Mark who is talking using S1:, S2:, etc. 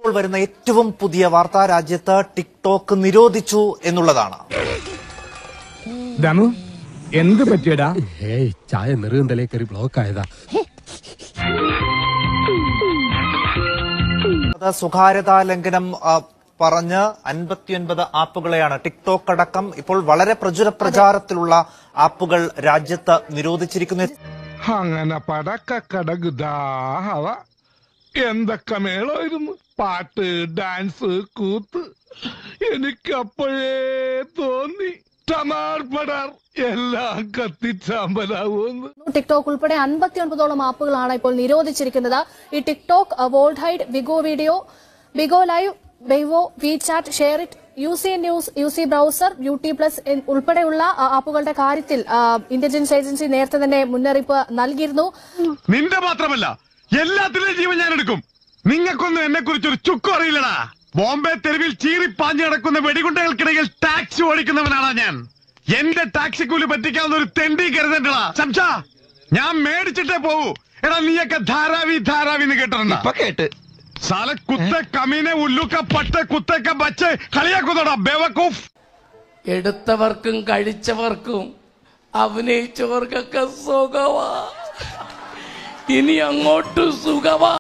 S1: ഇപ്പോൾ വരുന്ന ഏറ്റവും പുതിയ വാർത്ത രാജ്യത്ത് ടിക്ടോക്ക് നിരോധിച്ചു എന്നുള്ളതാണ്
S2: ദമു എന്ത് പറ്റിയടാ
S3: ഏയ് ചായ നെറുകന്തലേ കയറി ബ്ലോക്ക് ആയതാ
S1: അത് സ്വകാര്യതാ ലംഘനം ആ, പറഞ്ഞ് അൻപത്തിയൊൻപത് ആപ്പുകളെയാണ് ടിക്ടോക്ക് അടക്കം ഇപ്പോൾ വളരെ പ്രചുര പ്രചാരത്തിലുള്ള ആപ്പുകൾ രാജ്യത്ത് നിരോധിച്ചിരിക്കുന്നു
S4: അങ്ങനെ പടക്കടകുദാഹവ എന്തൊക്കെ മേളമായിരുന്നു പാട്ട് ഡാൻസ് കൂത്ത് എനിക്കപ്പോഴേ തോന്നി ടമാർ പടാർ എല്ലാം കത്തിച്ചാമ്പലാവൂന്ന്
S5: ടിക്ടോക്ക് ഉൾപ്പെടെ അൻപത്തിയൊൻപതോളം ആപ്പുകളാണ് ഇപ്പോൾ നിരോധിച്ചിരിക്കുന്നത് ഈ TikTok vault hide Bigo video Bigo live Weibo WeChat SHAREit U C news U C browser beauty plus എൻ- ഉൾപ്പെടെയുള്ള ആ, ആപ്പുകളുടെ കാര്യത്തിൽ ആ, ഇന്റലിജൻസ് ഏജൻസി നേരത്തെ തന്നെ മുന്നറിയിപ്പ് നൽകിയിരുന്നു
S4: നിന്റെ മാത്രമല്ല എല്ലാത്തിലെയും ജീവൻ ഞാൻ എടുക്കും നിങ്ങൾക്കൊന്നും എന്നെ കുറിച്ചൊരു ചുക്കും അറിയില്ലടാ ബോംബെ തെരുവിൽ ചീറിപ്പാഞ്ഞു കിടക്കുന്ന വെടികുണ്ടകൾക്കിടയിൽ ടാക്സി ഓടിക്കുന്നവനാണ് ഞാൻ എന്റെ ടാക്സി കൂലി പറ്റിക്കാവുന്ന ഒരു തെണ്ടി കരുതണ്ടടാ സംശ ഞാൻ മേടിച്ചിട്ടേ പോവൂ എടാ നീയൊക്കെ ധാരാവി ധാരാവി എന്ന് കേട്ടിട്ടുണ്ടോ കേട്ട് സാല കുത്ത കമീനെ ഉല്ലുക്ക പട്ട കുത്തക്ക ബച്ച് കളിയാക്കുന്നോടാ ബേവക്കൂഫ്
S6: എടുത്തവർക്കും കഴിച്ചവർക്കും അഭിനയിച്ചവർക്കൊക്കെ സുഖവാ ഇനി അങ്ങോട്ട് സുഖവാ